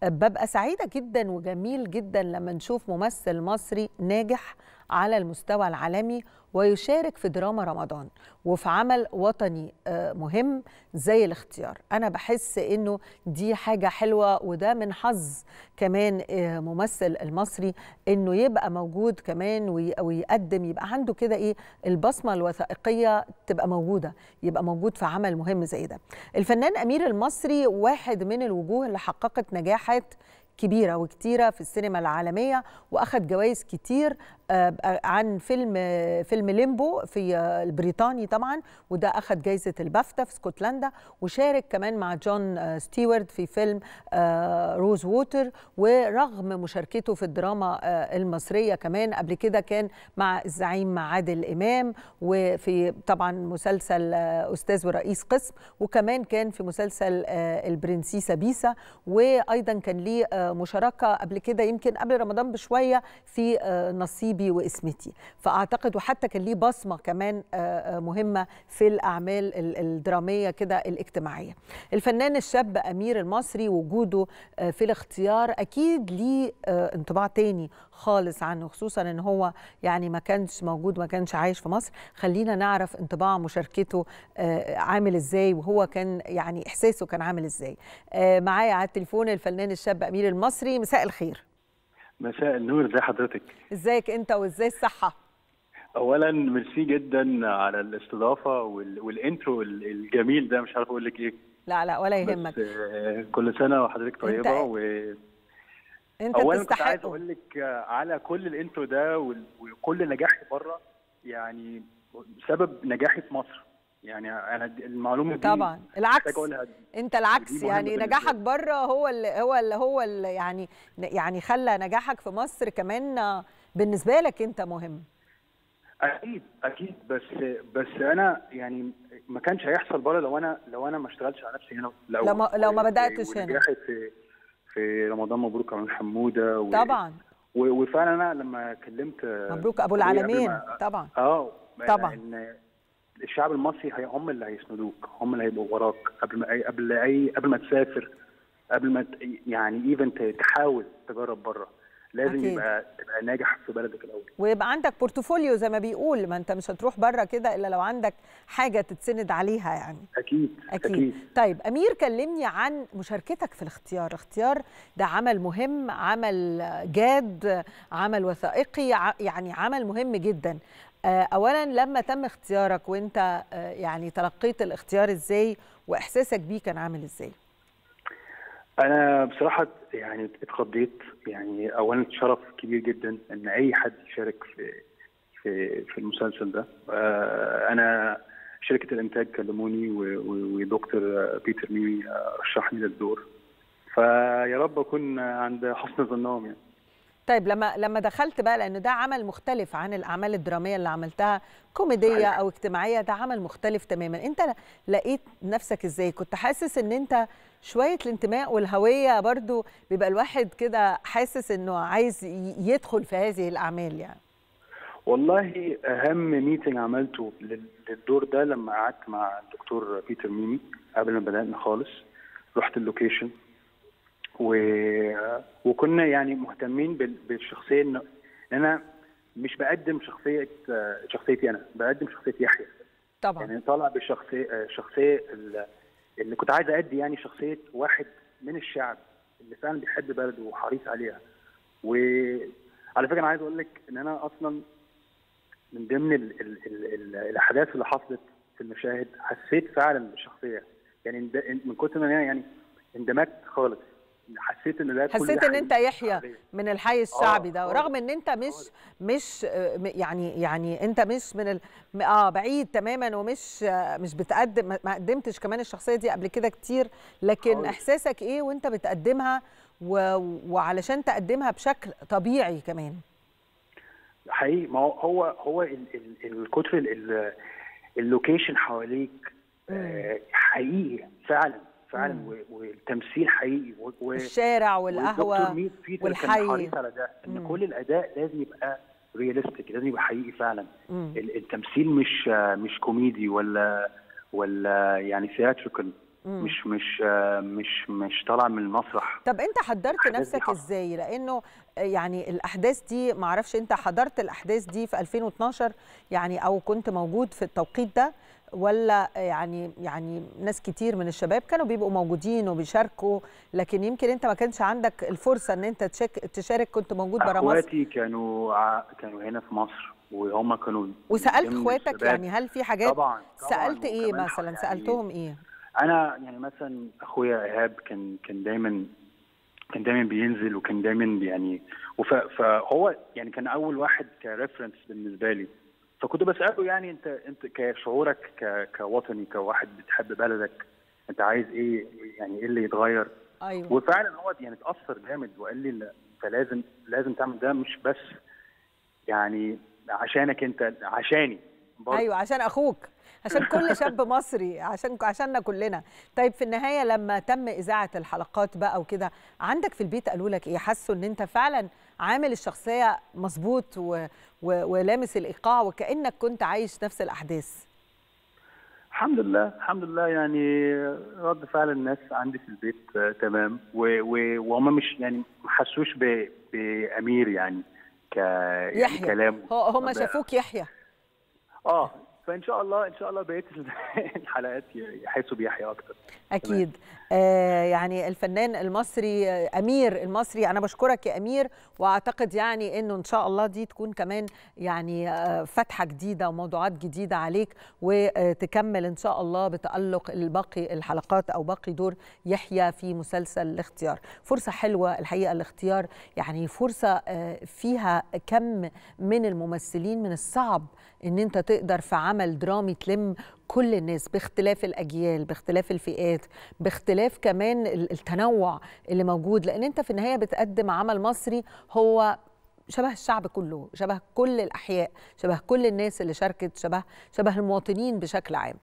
ببقى سعيدة جدا وجميل جدا لما نشوف ممثل مصري ناجح على المستوى العالمي ويشارك في دراما رمضان وفي عمل وطني آه، مهم زي الاختيار انا بحس انه دي حاجه حلوه وده من حظ كمان آه، ممثل المصري انه يبقى موجود كمان وي- ويقدم يبقى عنده كده ايه البصمه الوثائقيه تبقى موجوده يبقى موجود في عمل مهم زي ده الفنان امير المصري واحد من الوجوه اللي حققت نجاحات كبيرة وكتيرة في السينما العالمية وأخذ جوائز كتير آه، عن فيلم آه، فيلم ليمبو في آه، البريطاني طبعا وده أخذ جائزة البافتا في اسكتلندا وشارك كمان مع جون آه، ستيوارد في فيلم آه، روز ووتر ورغم مشاركته في الدراما آه، المصرية كمان قبل كده كان مع الزعيم مع عادل إمام وفي طبعا مسلسل آه، أستاذ ورئيس قسم وكمان كان في مسلسل آه، البرنسيسة بيسا وأيضا كان ليه آه، مشاركة قبل كده يمكن قبل رمضان بشوية في آه، نصيبي واسمتي فأعتقد وحتى كان ليه بصمة كمان آه، آه، مهمة في الأعمال ال- الدرامية كده الاجتماعية الفنان الشاب أمير المصري وجوده آه، في الاختيار أكيد ليه آه، انطباع تاني خالص عنه خصوصا ان هو يعني ما كانش موجود ما كانش عايش في مصر خلينا نعرف انطباع مشاركته آه، عامل ازاي وهو كان يعني احساسه كان عامل ازاي آه، معايا على التليفون الفنان الشاب امير المصري مساء الخير مساء النور ازي حضرتك ازيك انت وازاي الصحه اولا ميرسي جدا على الاستضافه وال... والانترو ال- الجميل ده مش عارف اقول لك ايه لا لا ولا بس يهمك آه، كل سنه وحضرتك طيبه انت- و... انت اولا كنت عايز تستحق اقول لك آه، على كل الانترو ده وال... وكل نجاحي بره يعني سبب نجاحي في مصر يعني انا د- المعلومه دي طبعا محتاج العكس اقولها انت العكس دي مهمة يعني بالنسبة نجاحك لي. بره هو اللي هو اللي هو اللي يعني يعني خلى نجاحك في مصر كمان آه، بالنسبه لك انت مهم اكيد اكيد بس بس انا يعني ما كانش هيحصل بره لو انا لو انا ما اشتغلتش على نفسي هنا الاول لو ما- لو ما و- بدأتش هنا. ونجاحي في في رمضان مبروك على حموده و... طبعا و... وفعلا انا لما كلمت مبروك ابو أبويا قبل العالمين ما- طبعا اه طبعا. ان الشعب المصري هي هم اللي هيسندوك هم اللي هيبقوا وراك قبل ما أي قبل اي قبل ما تسافر قبل ما ت- يعني ايفن تحاول تجرب بره لازم أكيد. يبقى تبقى ناجح في بلدك الاول ويبقى عندك بورتفوليو زي ما بيقول ما انت مش هتروح بره كده الا لو عندك حاجه تتسند عليها يعني اكيد أكيد. اكيد طيب أمير كلمني عن مشاركتك في الاختيار اختيار ده عمل مهم عمل جاد عمل وثائقي ع- يعني عمل مهم جدا آه، أولا لما تم اختيارك وانت آه، يعني تلقيت الاختيار ازاي وإحساسك بيه كان عامل ازاي انا بصراحه يعني اتخضيت يعني اولا شرف كبير جدا ان اي حد يشارك في في في المسلسل ده آه، انا شركه الانتاج كلموني و- و- ودكتور بيتر ميمي آه، رشحني للدور فيا رب اكون عند حسن ظنهم يعني طيب لما لما دخلت بقى لأن ده عمل مختلف عن الأعمال الدرامية اللي عملتها كوميدية صحيح. أو اجتماعية ده عمل مختلف تماما أنت لقيت نفسك إزاي كنت حاسس إن أنت شوية الانتماء والهوية برضو بيبقى الواحد كده حاسس إنه عايز ي- يدخل في هذه الأعمال يعني والله اهم ميتنج عملته لل- للدور ده لما قعدت مع الدكتور بيتر ميمي قبل ما بدانا خالص رحت اللوكيشن و... وكنا يعني مهتمين بال... بالشخصيه ان إن انا مش بقدم شخصيه شخصيتي انا بقدم شخصيه يحيى طبعا يعني طالع بالشخصيه شخصيه ال- اللي كنت عايز ادي يعني شخصيه واحد من الشعب اللي فعلا بيحب بلده وحريص عليها وعلى فكره انا عايز اقول لك ان انا اصلا من ضمن ال ال ال ال الاحداث اللي حصلت في المشاهد حسيت فعلا بالشخصيه يعني اند- من كتر ما انا يعني اندمجت خالص حسيت ان ده كل حسيت ده ان انت حقيقي. يحيى حقيقي. من الحي الشعبي ده خالص، ورغم ان انت مش خالص. مش آه، م- يعني يعني انت مش من ال... م- اه بعيد تماما ومش آه، مش بتقدم ما- ما قدمتش كمان الشخصيه دي قبل كده كتير لكن خالص. احساسك ايه وانت بتقدمها و... وعلشان تقدمها بشكل طبيعي كمان حقيقي ما هو هو هو ال- ال- الكتر ال- ال- اللوكيشن حواليك آه، حقيقي فعلا فعلا مم. و- والتمثيل حقيقي و- و- الشارع والدكتور والقهوه ميت بيتر والحي. كان حريص على ده ان مم. كل الاداء لازم يبقى رياليستيك لازم يبقى حقيقي فعلا مم. ال- التمثيل مش آه، مش كوميدي ولا ولا يعني ثياتريكال مم. مش مش آه، مش مش طالع من المسرح طب انت حضرت الأحداث دي نفسك حصلت. ازاي لانه يعني الاحداث دي معرفش انت حضرت الاحداث دي في 2012 يعني او كنت موجود في التوقيت ده ولا يعني يعني ناس كتير من الشباب كانوا بيبقوا موجودين وبيشاركوا لكن يمكن انت ما كانش عندك الفرصه ان انت تشك- تشارك كنت موجود برا مصر اخواتي كانوا ع- كانوا هنا في مصر وهم كانوا وسالت ضمن اخواتك الشباب. يعني هل في حاجات طبعا طبعا سالت ايه وكمان مثلا يعني سالتهم ايه انا يعني مثلا اخويا ايهاب كان كان دايما كان دايما بينزل وكان دايما يعني وف فهو يعني كان اول واحد كريفرنس بالنسبه لي فكنت بساله يعني انت انت كشعورك ك كوطني كواحد بتحب بلدك انت عايز ايه يعني ايه اللي يتغير ايوه وفعلا هو يعني اتاثر جامد وقال لي لا انت لازم لازم تعمل ده مش بس يعني عشانك انت عشاني برضه. ايوه عشان اخوك عشان كل شاب مصري عشان عشاننا كلنا طيب في النهايه لما تم اذاعه الحلقات بقى وكده عندك في البيت قالوا لك ايه حسوا ان انت فعلا عامل الشخصيه مظبوط و... و... ولامس الايقاع وكانك كنت عايش نفس الاحداث الحمد لله الحمد لله يعني رد فعل الناس عندي في البيت آه، تمام و- و- وهم مش يعني ما حسوش ب- بامير يعني ك يعني يحيى كلام هو هم شافوك يحيى اه فان شاء الله ان شاء الله بقيه الحلقات يحسوا بيحيى اكتر اكيد آه يعني الفنان المصري آه، امير المصري انا بشكرك يا امير واعتقد يعني انه ان شاء الله دي تكون كمان يعني آه، فتحه جديده وموضوعات جديده عليك وتكمل ان شاء الله بتالق الباقي الحلقات او باقي دور يحيى في مسلسل الاختيار فرصه حلوه الحقيقه الاختيار يعني فرصه آه، فيها كم من الممثلين من الصعب ان انت تقدر في عمل درامي تلم كل الناس باختلاف الاجيال باختلاف الفئات باختلاف كمان ال- التنوع اللي موجود لان انت في النهايه بتقدم عمل مصري هو شبه الشعب كله شبه كل الاحياء شبه كل الناس اللي شاركت شبه شبه المواطنين بشكل عام